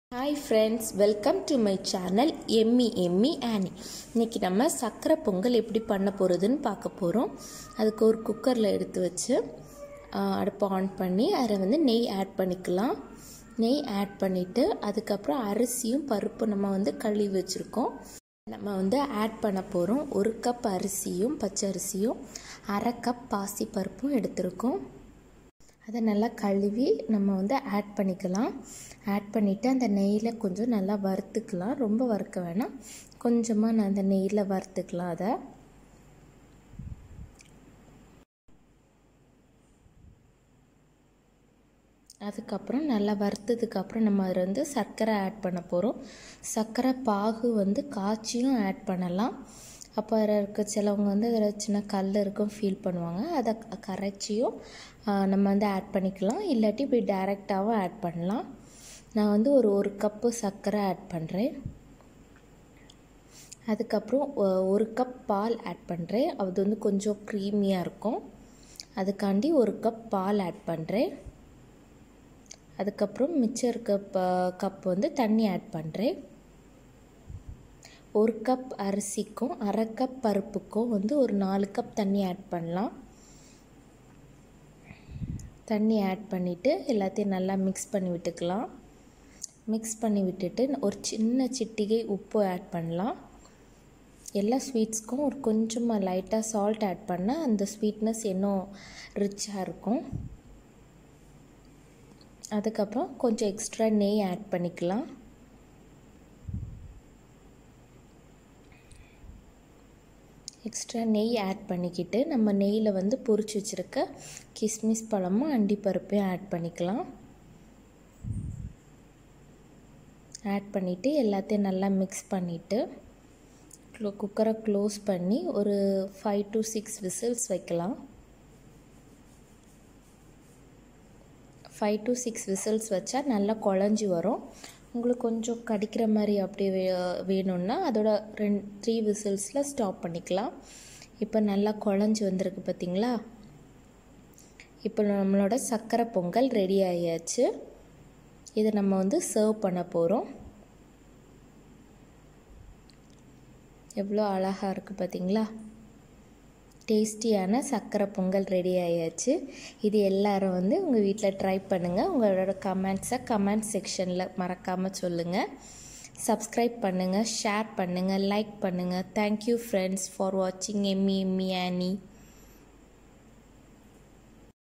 hi friends welcome to my channel Emmy Emmy Annie இன்றைக்கி நம்ம சர்க்கரை பொங்கல் எப்படி பண்ண போகிறதுன்னு பார்க்க போகிறோம் அதுக்கு ஒரு குக்கரில் எடுத்து வச்சு ஆ, அடுப்பை ஆன் பண்ணி அதில் வந்து நெய் ஆட் பண்ணிக்கலாம் நெய் ஆட் பண்ணிவிட்டு அதுக்கப்புறம் அரிசியும் பருப்பும் நம்ம வந்து கழுவி வச்சுருக்கோம் நம்ம வந்து ஆட் பண்ண போகிறோம் ஒரு கப் அரிசியும் பச்சை அரிசியும் அரை கப் பாசி பருப்பும் எடுத்திருக்கோம் அதை நல்லா கழுவி நம்ம வந்து ஆட் பண்ணிக்கலாம் ஆட் பண்ணிவிட்டு அந்த நெய்யில் கொஞ்சம் நல்லா வறுத்துக்கலாம் ரொம்ப வறுக்க வேணாம் கொஞ்சமாக நான் அந்த நெய்யில் வறுத்துக்கலாம் அதை அதுக்கப்புறம் நல்லா வறுத்ததுக்கப்புறம் நம்ம அதில் வந்து சர்க்கரை ஆட் பண்ண போகிறோம் சர்க்கரை பாகு வந்து காய்ச்சியும் ஆட் பண்ணலாம் அப்போ அதில் இருக்க சிலவங்க வந்து அதில் சின்ன கல் இருக்கும் ஃபீல் பண்ணுவாங்க அதை க- கரைச்சியும் ஆ, நம்ம வந்து ஆட் பண்ணிக்கலாம் இல்லாட்டி இப்படி டைரெக்டாகவும் ஆட் பண்ணலாம் நான் வந்து ஒரு ஒரு கப்பு சர்க்கரை ஆட் பண்ணுறேன் அதுக்கப்புறம் ஒ- ஒரு கப் பால் ஆட் பண்ணுறேன் அது வந்து கொஞ்சம் க்ரீமியாக இருக்கும் அதுக்காண்டி ஒரு கப் பால் ஆட் பண்ணுறேன் அதுக்கப்புறம் மிச்சம் இருக்க ப கப் வந்து தண்ணி ஆட் பண்ணுறேன் ஒரு கப் அரிசிக்கும் அரை கப் பருப்புக்கும் வந்து ஒரு நாலு கப் தண்ணி ஆட் பண்ணலாம் தண்ணி ஆட் பண்ணிவிட்டு எல்லாத்தையும் நல்லா மிக்ஸ் பண்ணி விட்டுக்கலாம் மிக்ஸ் பண்ணி விட்டுட்டு ஒரு சின்ன சிட்டிகை உப்பு ஆட் பண்ணலாம் எல்லா ஸ்வீட்ஸ்க்கும் ஒரு கொஞ்சமாக லைட்டாக சால்ட் ஆட் பண்ணால் அந்த ஸ்வீட்னஸ் இன்னும் ரிச்சாக இருக்கும் அதுக்கப்புறம் கொஞ்சம் எக்ஸ்ட்ரா நெய் ஆட் பண்ணிக்கலாம் எக்ஸ்ட்ரா நெய் ஆட் பண்ணிக்கிட்டு நம்ம நெய்யில் வந்து பொரிச்சு வச்சுருக்க கிஸ்மிஸ் பழமும் அண்டிப்பருப்பையும் ஆட் பண்ணிக்கலாம் ஆட் பண்ணிவிட்டு எல்லாத்தையும் நல்லா மிக்ஸ் பண்ணிவிட்டு க்ளோ குக்கரை க்ளோஸ் பண்ணி ஒரு ஃபைவ் டு சிக்ஸ் விசில்ஸ் வைக்கலாம் ஃபைவ் டு சிக்ஸ் விசில்ஸ் வச்சா நல்லா குழஞ்சி வரும் உங்களுக்கு கொஞ்சம் கடிக்கிற மாதிரி அப்படி வே வேணும்னா அதோட ரெண்டு த்ரீ விசில்ஸில் ஸ்டாப் பண்ணிக்கலாம் இப்போ நல்லா குழஞ்சி வந்திருக்கு பார்த்தீங்களா இப்போ நம்மளோட சர்க்கரை பொங்கல் ரெடி ஆகியாச்சு இதை நம்ம வந்து சர்வ் பண்ண போகிறோம் எவ்வளோ அழகாக இருக்குது பார்த்தீங்களா டேஸ்டியான சர்க்கரை பொங்கல் ரெடி ஆயாச்சு இது எல்லாரும் வந்து உங்கள் வீட்டில் ட்ரை பண்ணுங்கள் உங்களோட கமெண்ட்ஸை கமெண்ட் செக்ஷனில் மறக்காமல் சொல்லுங்கள் சப்ஸ்கிரைப் பண்ணுங்கள் ஷேர் பண்ணுங்கள் லைக் பண்ணுங்கள் தேங்க்யூ ஃப்ரெண்ட்ஸ் ஃபார் வாட்சிங் எம்மி எம்மி ஆனி